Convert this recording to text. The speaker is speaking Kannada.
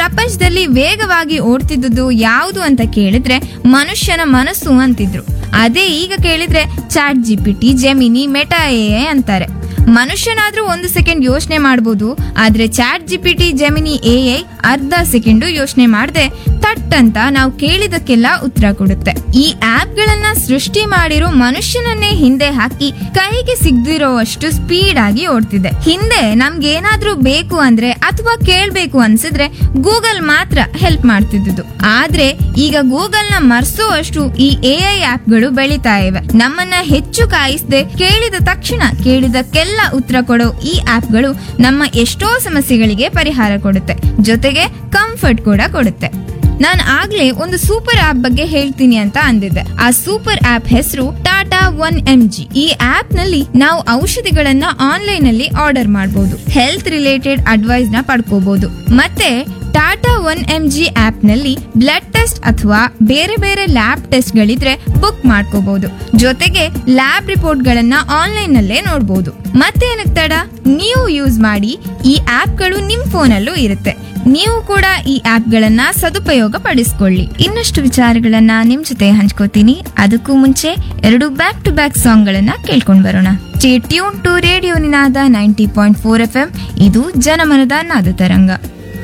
ಪ್ರಪಂಚದಲ್ಲಿ ವೇಗವಾಗಿ ಓಡ್ತಿದ್ದುದು ಯಾವುದು ಅಂತ ಕೇಳಿದ್ರೆ ಮನುಷ್ಯನ ಮನಸ್ಸು ಅಂತಿದ್ರು ಅದೇ ಈಗ ಕೇಳಿದ್ರೆ chat GPT Gemini Meta AI ಅಂತಾರೆ ಮನುಷ್ಯನಾದ್ರೂ ಒಂದು ಸೆಕೆಂಡ್ ಯೋಚನೆ ಮಾಡ್ಬೋದು ಆದ್ರೆ ಚಾಟ್ ಜಿಪಿಟಿ ಜೆಮಿನಿ ಎ ಅರ್ಧ ಸೆಕೆಂಡು ಯೋಚನೆ ಮಾಡದೆ ತಟ್ ಅಂತ ನಾವು ಕೇಳಿದಕ್ಕೆಲ್ಲ ಉತ್ತರ ಕೊಡುತ್ತೆ ಈ ಆಪ್ ಗಳನ್ನ ಸೃಷ್ಟಿ ಮಾಡಿರೋ ಮನುಷ್ಯನನ್ನೇ ಹಿಂದೆ ಹಾಕಿ ಕೈಗೆ ಸಿಗದಿರೋವಷ್ಟು ಸ್ಪೀಡ್ ಆಗಿ ಓಡ್ತಿದೆ ಹಿಂದೆ ನಮ್ಗೆ ಏನಾದ್ರೂ ಬೇಕು ಅಂದ್ರೆ ಅಥವಾ ಕೇಳ್ಬೇಕು ಅನ್ಸಿದ್ರೆ ಗೂಗಲ್ ಮಾತ್ರ ಹೆಲ್ಪ್ ಮಾಡ್ತಿದ್ದು ಆದ್ರೆ ಈಗ ಗೂಗಲ್ ನ ಮರ್ಸೋವಷ್ಟು ಈ ಎ ಐ ಆಪ್ಗಳು ಬೆಳಿತಾ ಇವೆ ನಮ್ಮನ್ನ ಹೆಚ್ಚು ಕಾಯಿಸದೆ ಕೇಳಿದ ತಕ್ಷಣ ಕೇಳಿದಕ್ಕೆಲ್ಲ ಉತ್ತರ ಕೊಡೋ ಈ ಆಪ್ಗಳು ನಮ್ಮ ಎಷ್ಟೋ ಸಮಸ್ಯೆಗಳಿಗೆ ಪರಿಹಾರ ಕೊಡುತ್ತೆ ಜೊತೆಗೆ ಕಂಫರ್ಟ್ ಕೂಡ ಕೊಡುತ್ತೆ ನಾನು ಆಗ್ಲೇ ಒಂದು ಸೂಪರ್ ಆಪ್ ಬಗ್ಗೆ ಹೇಳ್ತೀನಿ ಅಂತ ಅಂದಿದ್ದೆ ಆ ಸೂಪರ್ ಆಪ್ ಹೆಸರು ಟಾಟಾ ಒನ್ ಎಂ ಜಿ ಈ ಆಪ್ ನಲ್ಲಿ ನಾವು ಔಷಧಿಗಳನ್ನ ಆನ್ಲೈನ್ ಅಲ್ಲಿ ಆರ್ಡರ್ ಮಾಡಬಹುದು ಹೆಲ್ತ್ ರಿಲೇಟೆಡ್ ಅಡ್ವೈಸ್ ನ ಪಡ್ಕೋಬಹುದು ಮತ್ತೆ Tata one M G app ನಲ್ಲಿ ಬ್ಲಡ್ ಟೆಸ್ಟ್ ಅಥವಾ ಬೇರೆ ಬೇರೆ ಲ್ಯಾಬ್ ಟೆಸ್ಟ್ ಗಳಿದ್ರೆ ಬುಕ್ ಮಾಡ್ಕೋಬಹುದು ಜೊತೆಗೆ ಲ್ಯಾಬ್ ರಿಪೋರ್ಟ್ ಗಳನ್ನ ಆನ್ಲೈನ್ ನಲ್ಲೇ ನೋಡಬಹುದು ಮತ್ತೇನಕ್ ತಡ ನೀವು ಯೂಸ್ ಮಾಡಿ ಈ ಆಪ್ಗಳು ನಿಮ್ ಫೋನಲ್ಲೂ ಇರುತ್ತೆ ನೀವು ಕೂಡ ಈ ಆಪ್ಗಳನ್ನ ಸದುಪಯೋಗ ಪಡಿಸ್ಕೊಳ್ಳಿ ಇನ್ನಷ್ಟು ವಿಚಾರಗಳನ್ನ ನಿಮ್ ಜೊತೆ ಹಂಚ್ಕೋತೀನಿ ಅದಕ್ಕೂ ಮುಂಚೆ ಎರಡು ಬ್ಯಾಕ್ ಟು ಬ್ಯಾಕ್ ಸಾಂಗ್ ಗಳನ್ನ ಕೇಳ್ಕೊಂಡ್ ಬರೋಣ tune to radio Ninada ninety point four F M ಇದು ಜನಮನದ ನಾದ ತರಂಗ